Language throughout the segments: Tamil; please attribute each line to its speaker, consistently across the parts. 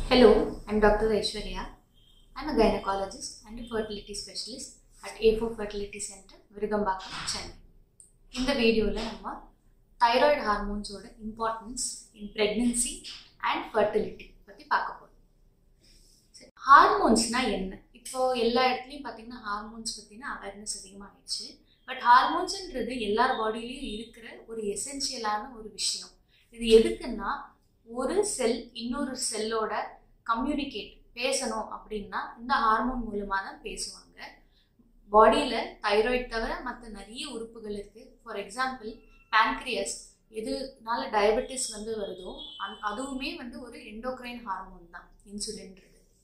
Speaker 1: Hello, I'm Dr. Aishwarya. I'm a gynecologist and a fertility specialist at A4 Fertility Center, Virugambakam, Chennai. இந்த வீடியோவில் நம்ம தைராய்டு ஹார்மோன்ஸோட importance in pregnancy and fertility பற்றி பார்க்க போகிறோம் சரி ஹார்மோன்ஸ்னால் என்ன இப்போ எல்லா இடத்துலையும் பார்த்தீங்கன்னா ஹார்மோன்ஸ் பற்றின அவேர்னஸ் அதிகமாகிடுச்சு பட் ஹார்மோன்ஸுன்றது எல்லார் பாடியிலையும் இருக்கிற ஒரு எசென்ஷியலான ஒரு விஷயம் இது எதுக்குன்னா ஒரு செல் இன்னொரு செல்லோட கம்யூனிகேட் பேசணும் அப்படின்னா இந்த ஹார்மோன் மூலமாக தான் பேசுவாங்க பாடியில் தைராய்டு தவிர மற்ற நிறைய உறுப்புகள் இருக்குது ஃபார் எக்ஸாம்பிள் பேன்க்ரியஸ் எதுனால டயபெட்டிஸ் வந்து வருதோ அந் அதுவுமே வந்து ஒரு எண்டோக்ரைன் ஹார்மோன் தான் இன்சுலின்றது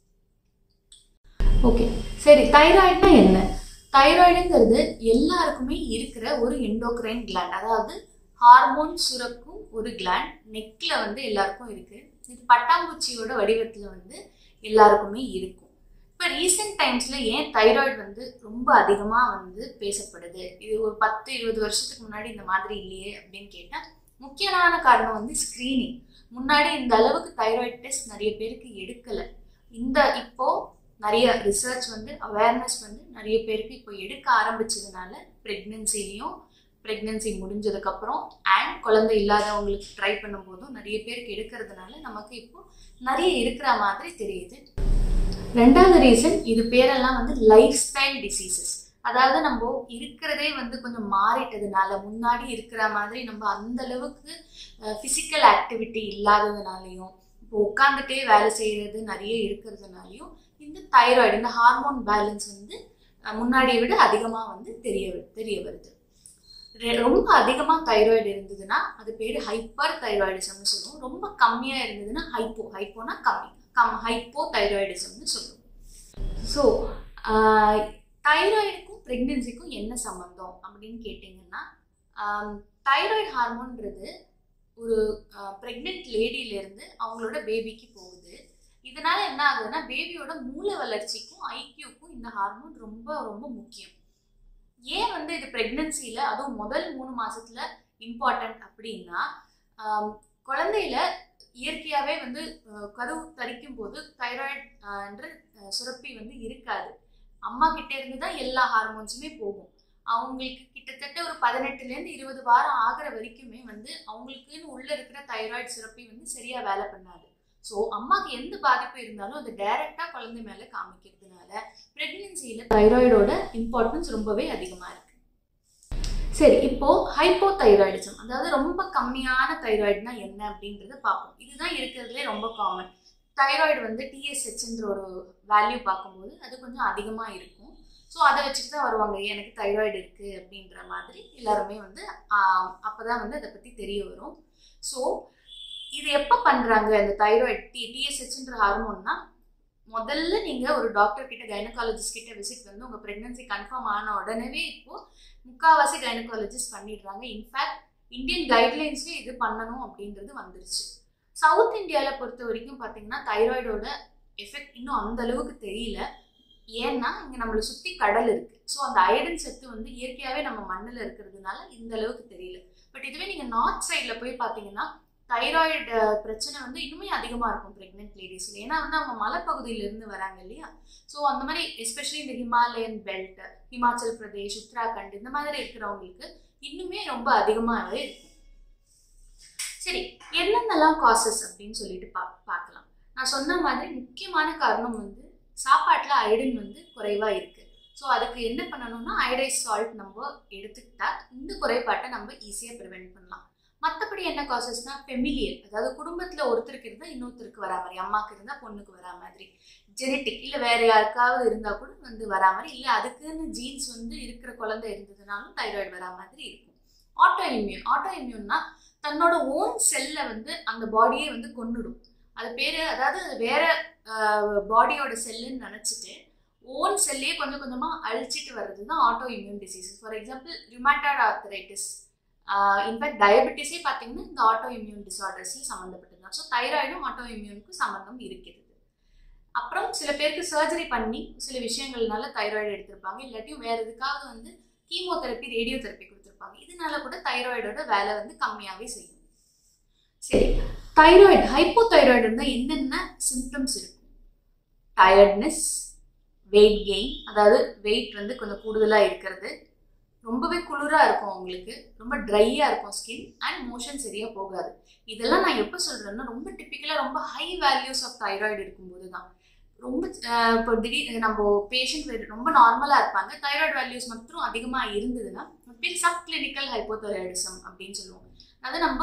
Speaker 1: ஓகே சரி தைராய்டுனா என்ன தைராய்டுங்கிறது எல்லாருக்குமே இருக்கிற ஒரு எண்டோக்ரைன் கிளாண்ட் அதாவது ஹார்மோன் சுரக்கும் ஒரு கிளாண்ட் நெக்ல வந்து எல்லாருக்கும் இருக்கு இது பட்டாம்பூச்சியோட வடிவத்தில் வந்து எல்லாருக்குமே இருக்கும் இப்போ ரீசெண்ட் டைம்ஸில் ஏன் தைராய்டு வந்து ரொம்ப அதிகமாக வந்து பேசப்படுது இது ஒரு பத்து இருபது வருஷத்துக்கு முன்னாடி இந்த மாதிரி இல்லையே அப்படின்னு கேட்டால் முக்கியமான காரணம் வந்து ஸ்க்ரீனிங் முன்னாடி இந்த அளவுக்கு தைராய்டு டெஸ்ட் நிறைய பேருக்கு எடுக்கலை இந்த இப்போ நிறைய ரிசர்ச் வந்து அவேர்னஸ் வந்து நிறைய பேருக்கு இப்போ எடுக்க ஆரம்பிச்சதுனால ப்ரெக்னென்சிலையும் ப்ரெக்னென்சி முடிஞ்சதுக்கப்புறம் அண்ட் குழந்தை இல்லாதவங்களுக்கு ட்ரை பண்ணும்போதும் நிறைய பேருக்கு எடுக்கிறதுனால நமக்கு இப்போ நிறைய இருக்கிற மாதிரி தெரியுது ரெண்டாவது ரீசன் இது பேரெல்லாம் வந்து லைஃப் ஸ்டைல் டிசீசஸ் அதாவது நம்ம இருக்கிறதே வந்து கொஞ்சம் மாறிட்டதுனால முன்னாடி இருக்கிற மாதிரி நம்ம அந்த அளவுக்கு ஃபிசிக்கல் ஆக்டிவிட்டி இல்லாததுனாலையும் இப்போ உட்காந்துட்டே வேலை செய்கிறது நிறைய இருக்கிறதுனாலையும் இந்த தைராய்டு இந்த ஹார்மோன் பேலன்ஸ் வந்து முன்னாடியை விட அதிகமாக வந்து தெரிய தெரிய வருது ரொம்ப அதிகமாக தைராய்டு இருந்ததுன்னா அது பேர் ஹைப்பர் தைராய்டிசம்னு சொல்லுவோம் ரொம்ப கம்மியாக இருந்ததுன்னா ஹைப்போ ஹைப்போனா கம்மி கம் ஹைப்போ தைராய்டிசம்னு சொல்லுவோம் ஸோ தைராய்டுக்கும் ப்ரெக்னென்சிக்கும் என்ன சம்மந்தம் அப்படின்னு கேட்டிங்கன்னா தைராய்டு ஹார்மோன்றது ஒரு ப்ரெக்னென்ட் லேடியிலேருந்து அவங்களோட பேபிக்கு போகுது இதனால என்ன ஆகுதுன்னா பேபியோட மூளை வளர்ச்சிக்கும் ஐக்கியூக்கும் இந்த ஹார்மோன் ரொம்ப ரொம்ப முக்கியம் ஏன் வந்து இது ப்ரெக்னென்சியில் அதுவும் முதல் மூணு மாசத்துல இம்பார்ட்டன்ட் அப்படின்னா குழந்தையில இயற்கையாகவே வந்து கரு தரிக்கும் போது தைராய்டு என்ற சுரப்பி வந்து இருக்காது அம்மா கிட்ட இருந்து தான் எல்லா ஹார்மோன்ஸுமே போகும் அவங்களுக்கு கிட்டத்தட்ட ஒரு பதினெட்டுலேருந்து இருபது வாரம் ஆகிற வரைக்குமே வந்து அவங்களுக்குன்னு உள்ள இருக்கிற தைராய்டு சுரப்பி வந்து சரியா வேலை பண்ணாது ஸோ அம்மாக்கு எந்த பாதிப்பு இருந்தாலும் அது டைரெக்டாக குழந்தை மேலே காமிக்கிறதுனால ப்ரெக்னென்சியில் தைராய்டோட இம்பார்ட்டன்ஸ் ரொம்பவே அதிகமாக இருக்கு சரி இப்போ ஹைப்போ தைராய்டிசம் அதாவது ரொம்ப கம்மியான தைராய்டுனா என்ன அப்படின்றத பார்ப்போம் இதுதான் இருக்கிறதுலே ரொம்ப காமன் தைராய்டு வந்து டிஎஸ்ஹெச்ன்ற ஒரு வேல்யூ பார்க்கும்போது அது கொஞ்சம் அதிகமாக இருக்கும் ஸோ அதை வச்சுட்டு தான் வருவாங்க எனக்கு தைராய்டு இருக்குது அப்படின்ற மாதிரி எல்லாருமே வந்து அப்போ தான் வந்து அதை பற்றி தெரிய வரும் ஸோ இது எப்போ பண்ணுறாங்க இந்த தைராய்டு டி டிஎஸ்ஹெச்ன்ற ஹார்மோன்னா முதல்ல நீங்கள் ஒரு டாக்டர் கிட்ட கைனகாலஜிஸ்ட் கிட்ட விசிட் வந்து உங்கள் ப்ரெக்னன்சி கன்ஃபார்ம் ஆன உடனே இப்போது முக்கால்வாசி கைனகாலஜிஸ்ட் பண்ணிடுறாங்க இன்ஃபேக்ட் இந்தியன் கைட்லைன்ஸ்லேயே இது பண்ணணும் அப்படின்றது வந்துருச்சு சவுத் இந்தியாவில் பொறுத்த வரைக்கும் பார்த்தீங்கன்னா தைராய்டோட எஃபெக்ட் இன்னும் அந்த அளவுக்கு தெரியல ஏன்னா இங்கே நம்மளை சுற்றி கடல் இருக்குது ஸோ அந்த அயடன் சத்து வந்து இயற்கையாகவே நம்ம மண்ணில் இருக்கிறதுனால இந்த அளவுக்கு தெரியல பட் இதுவே நீங்கள் நார்த் சைடில் போய் பார்த்தீங்கன்னா தைராய்டு பிரச்சனை வந்து இன்னுமே அதிகமாக இருக்கும் ப்ரெக்னென்ட் லேடிஸில் ஏன்னா வந்து அவங்க மலைப்பகுதியிலேருந்து வராங்க இல்லையா ஸோ அந்த மாதிரி எஸ்பெஷலி இந்த ஹிமாலயன் பெல்ட் ஹிமாச்சல் பிரதேஷ் உத்தராகண்ட் இந்த மாதிரி இருக்கிறவங்களுக்கு இன்னுமே ரொம்ப அதிகமாகவே இருக்கும் சரி என்னென்னலாம் காசஸ் அப்படின்னு சொல்லிட்டு பா பார்க்கலாம் நான் சொன்ன மாதிரி முக்கியமான காரணம் வந்து சாப்பாட்டில் அயடின் வந்து குறைவாக இருக்குது ஸோ அதுக்கு என்ன பண்ணணும்னா அயடைஸ் சால்ட் நம்ம எடுத்துக்கிட்டா இந்த குறைபாட்டை நம்ம ஈஸியாக ப்ரிவெண்ட் பண்ணலாம் மற்றபடி என்ன காசஸ்னா ஃபெமிலியல் அதாவது குடும்பத்தில் ஒருத்தருக்கு இருந்தால் இன்னொருத்தருக்கு வரா மாதிரி அம்மாவுக்கு இருந்தால் பொண்ணுக்கு வரா மாதிரி ஜெனட்டிக் இல்லை வேற யாருக்காவது இருந்தால் கூட வந்து வரா மாதிரி இல்லை அதுக்குன்னு ஜீன்ஸ் வந்து இருக்கிற குழந்தை இருந்ததுனாலும் தைராய்டு வரா மாதிரி இருக்கும் ஆட்டோ இம்யூன் ஆட்டோ இம்யூன்னா தன்னோட ஓன் செல்லை வந்து அந்த பாடியே வந்து கொண்டுடும் அது பேர் அதாவது வேற பாடியோட செல்லுன்னு நினச்சிட்டு ஓன் செல்லையே கொஞ்சம் கொஞ்சமாக அழிச்சிட்டு வர்றது தான் auto immune diseases for example rheumatoid arthritis in fact டயபெட்டிஸே பார்த்தீங்கன்னா இந்த ஆட்டோ இம்யூன் டிசார்டர்ஸில் சம்மந்தப்பட்டது தான் ஸோ தைராய்டும் ஆட்டோ இம்யூனுக்கும் சம்மந்தம் இருக்கிறது அப்புறம் சில பேருக்கு சர்ஜரி பண்ணி சில விஷயங்கள்னால தைராய்டு எடுத்திருப்பாங்க இல்லாட்டியும் வேறு எதுக்காவது வந்து கீமோதெரப்பி ரேடியோ தெரப்பி கொடுத்துருப்பாங்க இதனால கூட தைராய்டோட வேலை வந்து கம்மியாகவே செய்யும் சரி தைராய்டு ஹைப்போதைராய்டு இருந்தால் என்னென்ன சிம்டம்ஸ் இருக்கும் டயர்ட்னஸ் வெயிட் கெயின் அதாவது வெயிட் வந்து கொஞ்சம் கூடுதலாக இருக்கிறது ரொம்பவே குளிராக இருக்கும் அவங்களுக்கு ரொம்ப ட்ரையாக இருக்கும் ஸ்கின் அண்ட் மோஷன் சரியாக போகாது இதெல்லாம் நான் எப்போ சொல்கிறேன்னா ரொம்ப டிப்பிக்கலாக ரொம்ப ஹை வேல்யூஸ் ஆஃப் தைராய்டு இருக்கும்போது தான் ரொம்ப அஹ், இப்போ திடீர் நம்ம பேஷண்ட் ரொம்ப நார்மலாக இருப்பாங்க தைராய்டு வேல்யூஸ் மட்டும் அதிகமாக இருந்ததுன்னா பேர் சப் கிளினிக்கல் ஹைப்போதைராய்டிசம் அப்படின்னு சொல்லுவோம் அதாவது நம்ம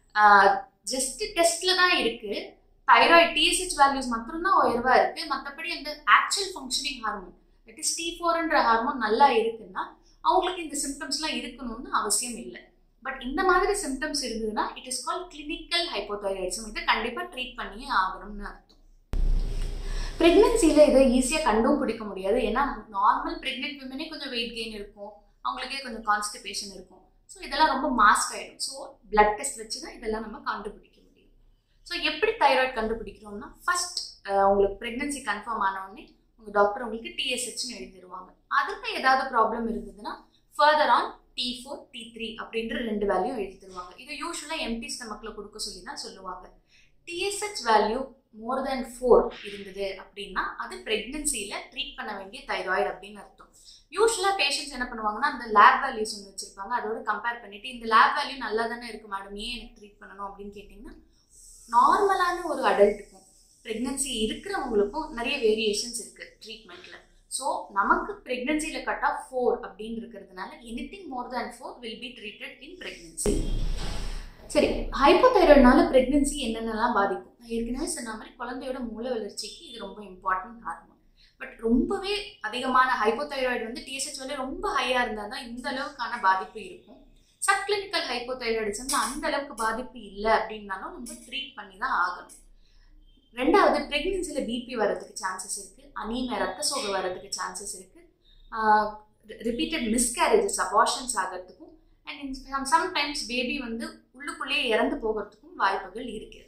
Speaker 1: ஜஸ்ட் டெஸ்ட்ல தான் இருக்கு தைராய்டு டிஎஸ்ஹெச் வேல்யூஸ் மட்டும்தான் உயர்வா இருக்கு மற்றபடி அந்த actual functioning hormone that is T ஃபோர்ன்ற ஹார்மோன் நல்லா இருக்குன்னா அவங்களுக்கு இந்த சிம்டம்ஸ்லாம் இருக்கணும்னு அவசியம் இல்லை பட் இந்த மாதிரி சிம்டம்ஸ் இருந்ததுன்னா it is call clinical hypothyroidism இதை கண்டிப்பாக ட்ரீட் பண்ணியே ஆகணும்னு அர்த்தம் ப்ரெக்னென்சியில் இதை ஈஸியாக கண்டும் பிடிக்க முடியாது ஏன்னா நார்மல் ப்ரெக்னென்ட் விமனே கொஞ்சம் வெயிட் கெயின் இருக்கும் அவங்களுக்கே கொஞ்சம் கான்ஸ்டிபேஷன் இருக்கும் ஸோ இதெல்லாம் ரொம்ப மாஸ்க் ஆகிடும் ஸோ பிளட் டெஸ்ட் வச்சு தான் இதெல்லாம் நம்ம கண்டுபிடிக்க முடியும் ஸோ எப்படி தைராய்டு கண்டுபிடிக்கிறோம்னா ஃபர்ஸ்ட் உங்களுக்கு ப்ரெக்னென்சி கன்ஃபார்ம் ஆன உடனே உங்கள் டாக்டர் உங்களுக்கு டிஎஸ்ஹெச்னு எழுதிடுவாங்க அதில் ஏதாவது ப்ராப்ளம் இருந்ததுன்னா further on T four T three அப்படின்ற ரெண்டு வேல்யூ எழுதி தருவாங்க இதை யூஸ்வலாக எம்டி ஸ்டமக்கில் கொடுக்க சொல்லி தான் சொல்லுவாங்க TSH value more then four இருந்தது அப்படின்னா அது ப்ரெக்னென்சியில் ட்ரீட் பண்ண வேண்டிய தைராய்டு அப்படின்னு அர்த்தம் யூஸ்வலாக பேஷண்ட்ஸ் என்ன பண்ணுவாங்கன்னா அந்த லேப் வேல்யூஸ் ஒன்று வச்சிருப்பாங்க அதோட கம்பேர் பண்ணிட்டு இந்த லேப் வேல்யூ நல்லா தானே இருக்கு மேடம் ஏன் எனக்கு ட்ரீட் பண்ணணும் அப்படின்னு கேட்டிங்கன்னா நார்மலான ஒரு அடல்ட்டுக்கும் ப்ரெக்னென்சி இருக்கிறவங்களுக்கும் நிறைய வேரியேஷன்ஸ் இருக்கு ட்ரீட்மெண்ட்ல ஸோ நமக்கு ப்ரெக்னென்சியில் கட் ஆஃப் ஃபோர் அப்படின்னு இருக்கிறதுனால anything more than four will be treated in pregnancy சரி ஹைப்போதைராய்டுனால ப்ரெக்னென்சி என்னென்னலாம் பாதிக்கும் நான் ஏற்கனவே சொன்ன மாதிரி குழந்தையோட மூல வளர்ச்சிக்கு இது ரொம்ப இம்பார்ட்டன்ட் ஹார்மோன் பட் ரொம்பவே அதிகமான ஹைப்போதைராய்டு வந்து டிஎஸ்ஹெச் வேலை ரொம்ப ஹையாக இருந்தால் தான் இந்த அளவுக்கான பாதிப்பு இருக்கும் சப்கிளினிக்கல் ஹைப்போதைராய்டிசம்ல அந்த அளவுக்கு பாதிப்பு இல்லை அப்படின்னாலும் நம்ம ட்ரீட் பண்ணி தான் ஆகணும் ரெண்டாவது ப்ரெக்னென்சியில் பிபி வர்றதுக்கு சான்சஸ் இருக்குது அனீமியா ரத்த சோகை வர்றதுக்கு சான்சஸ் இருக்குது ரிப்பீட்டட் மிஸ்கேரேஜஸ் அபார்ஷன்ஸ் ஆகிறதுக்கும் அண்ட் சம்டைம்ஸ் பேபி வந்து உள்ளுக்குள்ளேயே இறந்து போகிறதுக்கும் வாய்ப்புகள் இருக்கிறது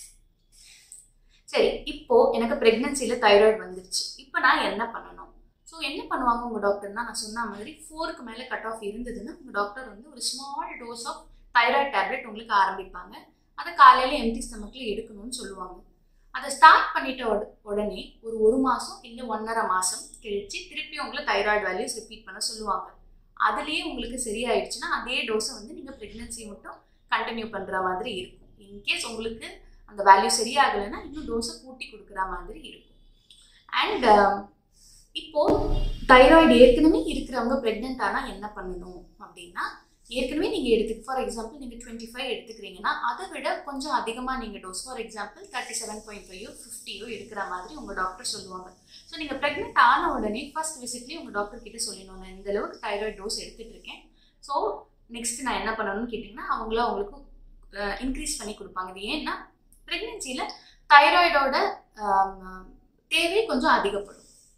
Speaker 1: சரி இப்போ எனக்கு ப்ரெக்னென்சியில் தைராய்டு வந்துருச்சு இப்போ நான் என்ன பண்ணணும் ஸோ என்ன பண்ணுவாங்க உங்கள் டாக்டர்னா நான் சொன்ன மாதிரி ஃபோருக்கு மேலே கட் ஆஃப் இருந்ததுன்னா உங்கள் டாக்டர் வந்து ஒரு small dose of thyroid tablet உங்களுக்கு ஆரம்பிப்பாங்க அதை காலையில் எம்டி ஸ்டமக்கில் எடுக்கணும்னு சொல்லுவாங்க அதை ஸ்டார்ட் பண்ணிட்ட உட- உடனே ஒரு ஒரு மாதம் இல்லை ஒன்றரை மாதம் கழிச்சு திருப்பி உங்களை தைராய்டு வேல்யூஸ் ரிப்பீட் பண்ண சொல்லுவாங்க அதுலேயே உங்களுக்கு சரியாயிடுச்சுன்னா அதே டோஸை வந்து நீங்கள் ப்ரெக்னென்சி மட்டும் கண்டினியூ பண்ணுற மாதிரி இருக்கும் இன்கேஸ் உங்களுக்கு அந்த வேல்யூ சரியாகலைன்னா இன்னும் டோஸை கூட்டி கொடுக்குற மாதிரி இருக்கும் அண்ட் இப்போ தைராய்டு ஏற்கனவே இருக்கிறவங்க ப்ரெக்னென்ட் ஆனால் என்ன பண்ணணும் அப்படின்னா ஏற்கனவே நீங்கள் எடுத்துக்க ஃபார் எக்ஸாம்பிள் நீங்கள் டுவெண்ட்டி ஃபைவ் எடுத்துக்கிறீங்கன்னா அதை விட கொஞ்சம் அதிகமாக நீங்கள் dose for example thirty seven point ஃபைவோ ஃபிஃப்டியோ எடுக்கிற மாதிரி உங்கள் டாக்டர் சொல்லுவாங்க ஸோ நீங்கள் ப்ரெக்னென்ட் ஆன உடனே ஃபர்ஸ்ட் விசிட்லேயே உங்கள் டாக்டர் கிட்ட சொல்லணும் நான் இந்த அளவுக்கு தைராய்டு டோஸ் எடுத்துட்டு இருக்கேன் ஸோ நெக்ஸ்ட் நான் என்ன பண்ணணும்னு கேட்டிங்கன்னா அவங்கள உங்களுக்கு இன்க்ரீஸ் பண்ணி கொடுப்பாங்க இது ஏன்னா ப்ரெக்னென்சியில் தைராய்டோட தேவை கொஞ்சம் அதிகப்படும்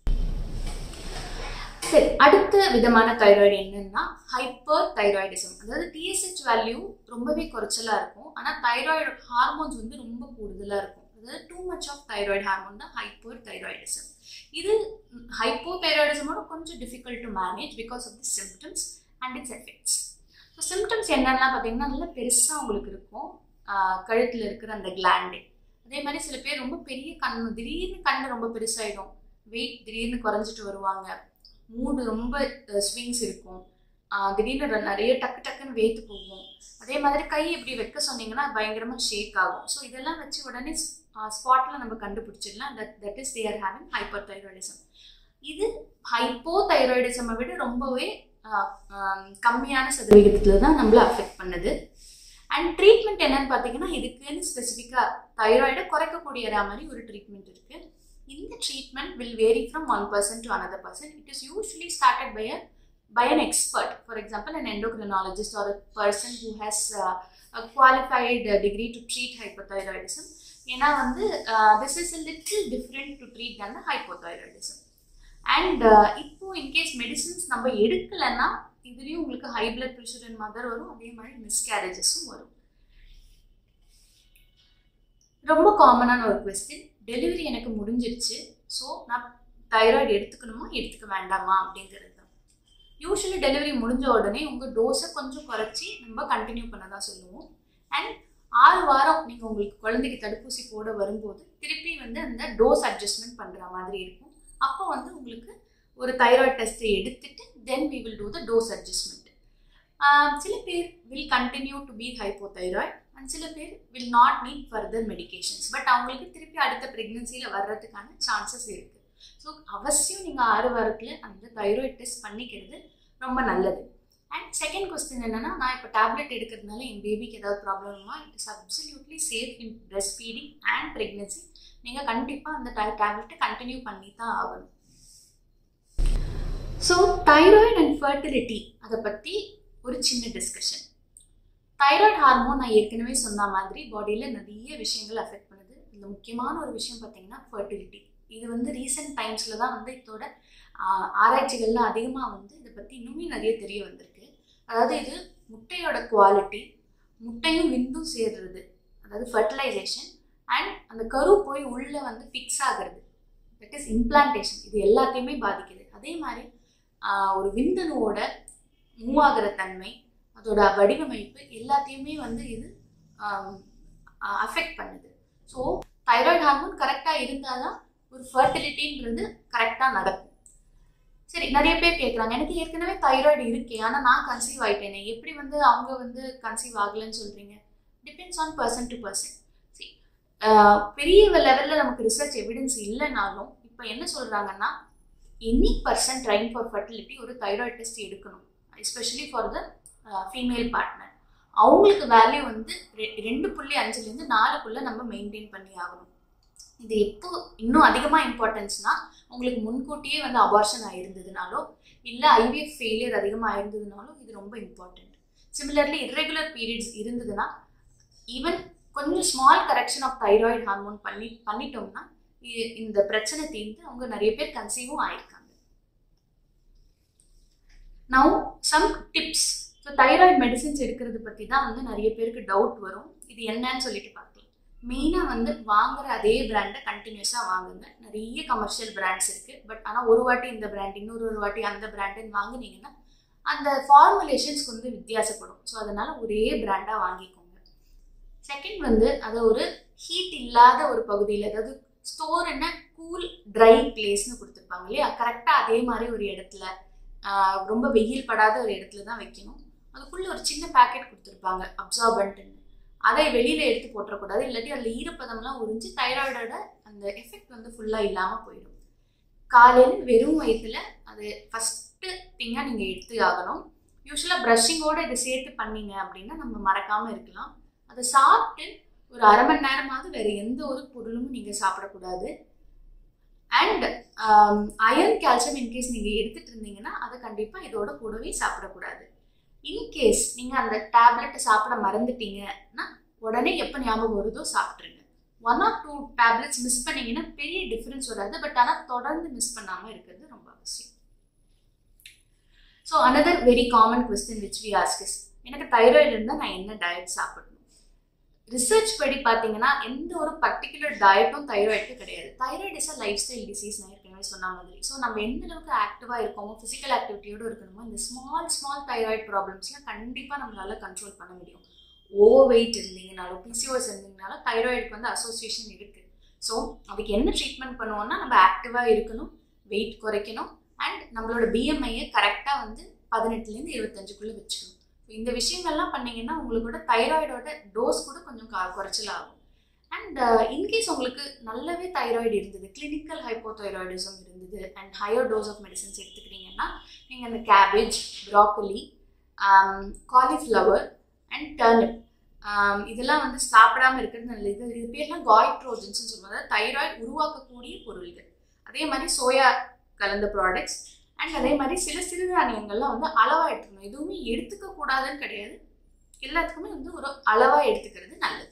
Speaker 1: சரி அடுத்த விதமான தைராய்டு என்னன்னா ஹைப்பர் தைராய்டிசம் அதாவது டிஎஸ்ஹெச் வேல்யூ ரொம்பவே குறைச்சலா இருக்கும் ஆனால் தைராய்டு ஹார்மோன்ஸ் வந்து ரொம்ப கூடுதலாக இருக்கும் அதாவது too much of thyroid hormone தான் ஹைப்பர் தைராய்டிசம் இது ஹைப்போ தைராய்டிசமோட கொஞ்சம் difficult to manage because of the symptoms and its effects so symptoms என்னெல்லாம் பார்த்தீங்கன்னா நல்லா பெருசாக உங்களுக்கு இருக்கும் கழுத்தில் இருக்கிற அந்த கிளாண்டே அதே மாதிரி சில பேர் ரொம்ப பெரிய கண் திடீர்னு கண் ரொம்ப பெருசாயிடும் வெயிட் திடீர்னு குறைஞ்சிட்டு வருவாங்க மூடு ரொம்ப ஸ்விங்ஸ் இருக்கும் ஆஹ் திடீர்னு ர- நிறைய டக்கு டக்குன்னு வேத்து போகும் அதே மாதிரி கை இப்படி வைக்க சொன்னீங்கன்னா பயங்கரமாக ஷேக் ஆகும் ஸோ இதெல்லாம் வச்சு உடனே ஸ்பாட்டில் நம்ம கண்டுபிடிச்சிடலாம் that that is their having hyperthyroidism இது ஹைப்போ தைராய்டிசமை விட ரொம்பவே ஆஹ் ஆஹ் கம்மியான சதவிகிதத்தில் தான் நம்மள அஃபெக்ட் பண்ணுது அண்ட் ட்ரீட்மெண்ட் என்னன்னு பார்த்தீங்கன்னா இதுக்குன்னு ஸ்பெசிஃபிக்காக தைராய்டை குறைக்கக்கூடிய மாதிரி ஒரு ட்ரீட்மெண்ட் இருக்கு இந்த treatment will vary from one person to another person it is usually started by a by an expert for example an endocrinologist or a person who has uh, a qualified uh, degree to treat hypothyroidism ஏன்னா வந்து this is a little different to treat than the hypothyroidism and இப்போ இன்கேஸ் மெடிசின்ஸ் நம்ம எடுக்கலைன்னா இதுலேயும் உங்களுக்கு high blood pressure and mother வரும் அதே மாதிரி மிஸ்கேரேஜஸும் வரும் ரொம்ப காமனான ஒரு கொஸ்டின் டெலிவரி எனக்கு முடிஞ்சிருச்சு ஸோ நான் தைராய்டு எடுத்துக்கணுமா எடுத்துக்க வேண்டாமா அப்படிங்கிறது தான் யூஸ்வலி டெலிவரி முடிஞ்ச உடனே உங்கள் டோஸை கொஞ்சம் குறைச்சி நம்ம கண்டினியூ பண்ண தான் சொல்லுவோம் அண்ட் ஆறு வாரம் நீங்கள் உங்களுக்கு குழந்தைக்கு தடுப்பூசி போட வரும்போது திருப்பி வந்து அந்த டோஸ் அட்ஜஸ்ட்மெண்ட் பண்ணுற மாதிரி இருக்கும் அப்போ வந்து உங்களுக்கு ஒரு தைராய்டு டெஸ்ட்டை எடுத்துட்டு then we will do the dose adjustment சில பேர் will continue to be hypothyroid and சில பேர் will not need further medications but அவங்களுக்கு திருப்பி அடுத்த ப்ரெக்னென்சியில் வர்றதுக்கான சான்சஸ் இருக்குது ஸோ அவசியம் நீங்கள் ஆறு வாரத்தில் அந்த தைராய்டு டெஸ்ட் பண்ணிக்கிறது ரொம்ப நல்லது அண்ட் செகண்ட் கொஸ்டின் என்னன்னா நான் இப்போ டேப்லெட் எடுக்கிறதுனால என் பேபிக்கு ஏதாவது ப்ராப்ளமா it is absolutely safe in breast feeding and pregnancy நீங்கள் கண்டிப்பாக அந்த டேப்லெட்டை கண்டினியூ பண்ணி தான் ஆகணும் ஸோ தைராய்டு அண்ட் ஃபர்டிலிட்டி அதை பற்றி ஒரு சின்ன டிஸ்கஷன் தைராய்டு ஹார்மோன் நான் ஏற்கனவே சொன்ன மாதிரி பாடியில் நிறைய விஷயங்கள் அஃபெக்ட் பண்ணுது இதில் முக்கியமான ஒரு விஷயம் பார்த்தீங்கன்னா ஃபர்டிலிட்டி இது வந்து ரீசெண்ட் டைம்ஸில் தான் வந்து இதோட ஆராய்ச்சிகள்லாம் அதிகமாக வந்து இதை பற்றி இன்னுமே நிறைய தெரிய வந்திருக்கு அதாவது இது முட்டையோட குவாலிட்டி முட்டையும் விந்தும் சேர்றது அதாவது ஃபர்டிலைசேஷன் அண்ட் அந்த கரு போய் உள்ளே வந்து ஃபிக்ஸ் ஆகிறது தட் இஸ் இம்ப்ளான்டேஷன் இது எல்லாத்தையுமே பாதிக்குது அதே மாதிரி ஒரு விந்தணுவோட மூவ் ஆகிற தன்மை அதோட வடிவமைப்பு எல்லாத்தையுமே வந்து இது அஃபெக்ட் பண்ணுது ஸோ தைராய்டு ஹார்மோன் கரெக்டாக இருந்தால் தான் ஒரு ஃபர்டிலிட்டின்றது கரெக்டாக நடக்கும் சரி நிறைய பேர் கேட்குறாங்க எனக்கு ஏற்கனவே தைராய்டு இருக்கே ஆனால் நான் கன்சீவ் ஆயிட்டேனே எப்படி வந்து அவங்க வந்து கன்சீவ் ஆகலைன்னு சொல்கிறீங்க depends on person to person சரி பெரிய லெவலில் நமக்கு ரிசர்ச் எவிடன்ஸ் இல்லைனாலும் இப்போ என்ன சொல்கிறாங்கன்னா any person trying for fertility ஒரு தைராய்டு டெஸ்ட் எடுக்கணும் especially for the female partner அவங்களுக்கு வேல்யூ வந்து ரெண்டு புள்ளி அஞ்சுலேருந்து நாலுக்குள்ளே நம்ம மெயின்டைன் பண்ணி ஆகணும் இது எப்போ இன்னும் அதிகமாக இம்பார்ட்டன்ஸ்னா உங்களுக்கு முன்கூட்டியே வந்து அபார்ஷன் ஆயிருந்ததுனாலோ இல்லை ஐவிஎஃப் ஃபெயிலியர் அதிகமாக ஆயிருந்ததுனாலோ இது ரொம்ப இம்பார்ட்டண்ட் சிமிலர்லி இர்ரெகுலர் பீரியட்ஸ் இருந்ததுன்னா ஈவன் கொஞ்சம் small correction of thyroid hormone பண்ணி பண்ணிட்டோம்னா இந்த பிரச்சனை தீர்ந்து அவங்க நிறைய பேர் கன்சீவும் ஆயிருக்காங்க now some tips so thyroid medicines எடுக்கிறது பற்றி தான் வந்து நிறைய பேருக்கு டவுட் வரும் இது என்னன்னு சொல்லிட்டு பார்க்கலாம் மெயினாக வந்து வாங்குற அதே பிராண்டை கண்டினியூஸாக வாங்குங்க நிறைய கமர்ஷியல் பிராண்ட்ஸ் இருக்குது பட் ஆனால் ஒரு வாட்டி இந்த பிராண்ட் இன்னொரு ஒரு வாட்டி அந்த பிராண்டுன்னு வாங்குனீங்கன்னா அந்த ஃபார்முலேஷன்ஸ்க்கு வந்து வித்தியாசப்படும் ஸோ அதனால் ஒரே பிராண்டாக வாங்கிக்கோங்க செகண்ட் வந்து அதை ஒரு ஹீட் இல்லாத ஒரு பகுதியில் அதாவது ஸ்டோர் என்ன கூல் ட்ரை பிளேஸ்னு கொடுத்துருப்பாங்க இல்லையா கரெக்டாக அதே மாதிரி ஒரு இடத்துல ரொம்ப வெயில் படாத ஒரு இடத்துல தான் வைக்கணும் அதுக்குள்ளே ஒரு சின்ன பேக்கெட் கொடுத்துருப்பாங்க அப்சார்பன்ட்னு அதை வெளியில் எடுத்து போட்டுறக்கூடாது இல்லாட்டி அதில் ஈரப்பதம்லாம் உறிஞ்சு தைராய்டோட அந்த எஃபெக்ட் வந்து ஃபுல்லாக இல்லாமல் போயிடும் காலையில் வெறும் வயிற்றுல அது ஃபஸ்ட்டு திங்காக நீங்கள் எடுத்து ஆகணும் யூஸ்வலாக ப்ரஷிங்கோட இதை சேர்த்து பண்ணீங்க அப்படின்னா நம்ம மறக்காமல் இருக்கலாம் அதை சாப்பிட்டு ஒரு அரை மணி நேரமாவது வேறு எந்த ஒரு பொருளும் நீங்கள் சாப்பிடக்கூடாது அண்ட் அயர்ன் கால்சியம் இன்கேஸ் நீங்கள் எடுத்துகிட்டு இருந்தீங்கன்னா அதை கண்டிப்பாக இதோட கூடவே சாப்பிடக்கூடாது இன்கேஸ் நீங்கள் அந்த டேப்லெட்டை சாப்பிட மறந்துட்டீங்கன்னா உடனே எப்போ ஞாபகம் வருதோ சாப்பிட்ருங்க one or two tablets miss பண்ணீங்கன்னா பெரிய டிஃப்ரென்ஸ் வராது பட் ஆனால் தொடர்ந்து மிஸ் பண்ணாமல் இருக்கிறது ரொம்ப அவசியம் so another very common question which we ask us எனக்கு தைராய்டு இருந்தால் நான் என்ன டயட் சாப்பிடணும் ரிசர்ச் படி பார்த்தீங்கன்னா எந்த ஒரு பர்டிகுலர் டயட்டும் தைராய்டுக்கு கிடையாது thyroid is a lifestyle disease நான் ஏற்கனவே சொன்ன மாதிரி ஸோ நம்ம எந்த அளவுக்கு ஆக்டிவாக இருக்கோமோ ஃபிசிக்கல் ஆக்டிவிட்டியோடு இருக்கணுமோ இந்த ஸ்மால் ஸ்மால் தைராய்டு ப்ராப்ளம்ஸ்லாம் கண்டிப்பாக நம்மளால கண்ட்ரோல் பண்ண முடியும் ஓவர் வெயிட் இருந்தீங்கனாலும் பிசிஓஸ் இருந்தீங்கனாலும் தைராய்டுக்கு வந்து அசோசியேஷன் இருக்குது ஸோ அதுக்கு என்ன ட்ரீட்மெண்ட் பண்ணுவோம்னா நம்ம ஆக்டிவாக இருக்கணும் வெயிட் குறைக்கணும் அண்ட் நம்மளோட பிஎம்ஐயை கரெக்டாக வந்து பதினெட்டுலேருந்து இருபத்தஞ்சுக்குள்ளே வச்சுக்கணும் இந்த விஷயங்கள்லாம் பண்ணீங்கன்னா உங்களோட தைராய்டோட டோஸ் கூட கொஞ்சம் குறைச்சல் ஆகும் அண்ட் இன்கேஸ் உங்களுக்கு நல்லாவே தைராய்டு இருந்தது கிளினிக்கல் ஹைப்போதைராய்டிசம் இருந்தது and higher dose of medicines எடுத்துக்கிறீங்கன்னா நீங்கள் அந்த cabbage broccoli cauliflower and turnip இதெல்லாம் வந்து சாப்பிடாம இருக்கிறது நல்லது இது பேர்லாம் காய்ட்ரோஜன்ஸ் சொல்லுவாங்க தைராய்டு உருவாக்கக்கூடிய பொருள்கள் அதே மாதிரி சோயா கலந்த ப்ராடக்ட்ஸ் அண்ட் அதே மாதிரி சில சிறுதானியங்கள்லாம் வந்து அளவாக எடுத்துக்கணும் எதுவுமே எடுத்துக்க கூடாதுன்னு கிடையாது எல்லாத்துக்குமே வந்து ஒரு அளவாக எடுத்துக்கிறது நல்லது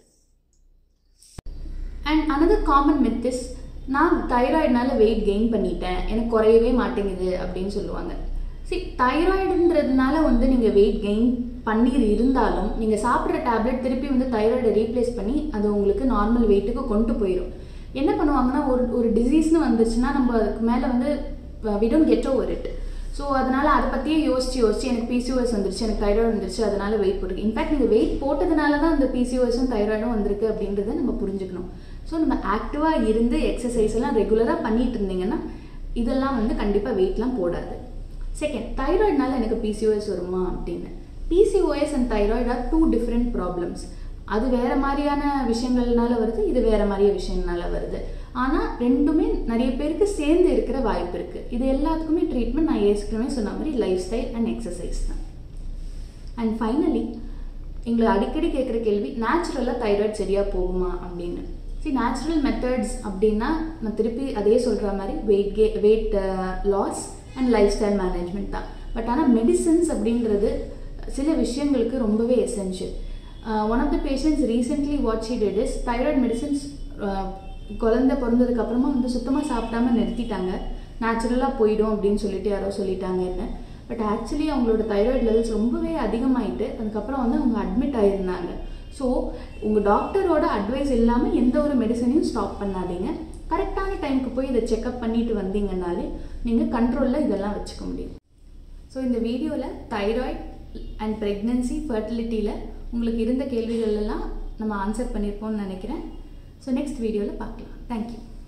Speaker 1: அண்ட் அனதர் காமன் மெத்திஸ் நான் தைராய்டுனால வெயிட் கெயின் பண்ணிட்டேன் எனக்கு குறையவே மாட்டேங்குது அப்படின்னு சொல்லுவாங்க சரி தைராய்டுன்றதுனால வந்து நீங்கள் வெயிட் கெயின் பண்ணி இருந்தாலும் நீங்கள் சாப்பிட்ற டேப்லெட் திருப்பி வந்து தைராய்டை ரீப்ளேஸ் பண்ணி அது உங்களுக்கு நார்மல் வெயிட்டுக்கு கொண்டு போயிடும் என்ன பண்ணுவாங்கன்னா ஒரு ஒரு டிசீஸ்னு வந்துச்சுன்னா நம்ம அதுக்கு மேலே வந்து we don't get over it so so அதனால் அதை பற்றியே யோசிச்சு யோசிச்சு எனக்கு பிசிஓஎஸ் வந்துருச்சு எனக்கு தைராய்டு வந்துருச்சு அதனால வெயிட் போட்டுருக்கு இன்ஃபேக்ட் நீங்கள் வெயிட் போட்டதுனால தான் அந்த பிசிஓஎஸும் தைராய்டும் வந்திருக்கு அப்படின்றத நம்ம புரிஞ்சுக்கணும் ஸோ நம்ம ஆக்டிவாக இருந்து எக்ஸசைஸ் எல்லாம் ரெகுலராக பண்ணிட்டு இருந்தீங்கன்னா இதெல்லாம் வந்து கண்டிப்பாக வெயிட்லாம் போடாது செகண்ட் தைராய்டுனால எனக்கு பிசிஓஎஸ் வருமா அப்படின்னு PCOS and thyroid are two different problems அது வேற மாதிரியான விஷயங்கள்னால வருது இது வேற மாதிரியான விஷயங்கள்னால வருது ஆனால் ரெண்டுமே நிறைய பேருக்கு சேர்ந்து இருக்கிற வாய்ப்பு இருக்குது இது எல்லாத்துக்குமே ட்ரீட்மெண்ட் நான் ஏற்கனவே சொன்ன மாதிரி லைஃப் ஸ்டைல் அண்ட் எக்ஸசைஸ் தான் அண்ட் ஃபைனலி எங்களை அடிக்கடி கேட்குற கேள்வி நேச்சுரலாக தைராய்டு சரியாக போகுமா அப்படின்னு சரி நேச்சுரல் மெத்தட்ஸ் அப்படின்னா நான் திருப்பி அதே சொல்கிற மாதிரி வெயிட் கே weight loss and lifestyle management தான் பட் ஆனால் மெடிசன்ஸ் அப்படின்றது சில விஷயங்களுக்கு ரொம்பவே essential one of the patients recently what she did is thyroid medicines குழந்தை பிறந்ததுக்கு அப்புறமா வந்து சுத்தமாக சாப்பிடாம நிறுத்திட்டாங்க நேச்சுரலாக போயிடும் அப்படின்னு சொல்லிட்டு யாரோ சொல்லிட்டாங்க என்ன பட் ஆக்சுவலி அவங்களோட தைராய்டு லெவல்ஸ் ரொம்பவே அதிகமாயிட்டு அதுக்கப்புறம் வந்து அவங்க அட்மிட் ஆகியிருந்தாங்க ஸோ உங்கள் டாக்டரோட அட்வைஸ் இல்லாமல் எந்த ஒரு மெடிசனையும் ஸ்டாப் பண்ணாதீங்க கரெக்டான டைமுக்கு போய் இதை செக்அப் பண்ணிட்டு வந்தீங்கன்னாலே நீங்கள் கண்ட்ரோலில் இதெல்லாம் வச்சுக்க முடியும் ஸோ இந்த வீடியோவில் தைராய்ட் அண்ட் ப்ரெக்னென்சி ஃபர்டிலிட்டியில் உங்களுக்கு இருந்த கேள்விகள் எல்லாம் நம்ம ஆன்சர் பண்ணியிருப்போம்னு நினைக்கிறேன் ஸோ நெக்ஸ்ட் வீடியோவில் பார்க்கலாம் தேங்க்யூ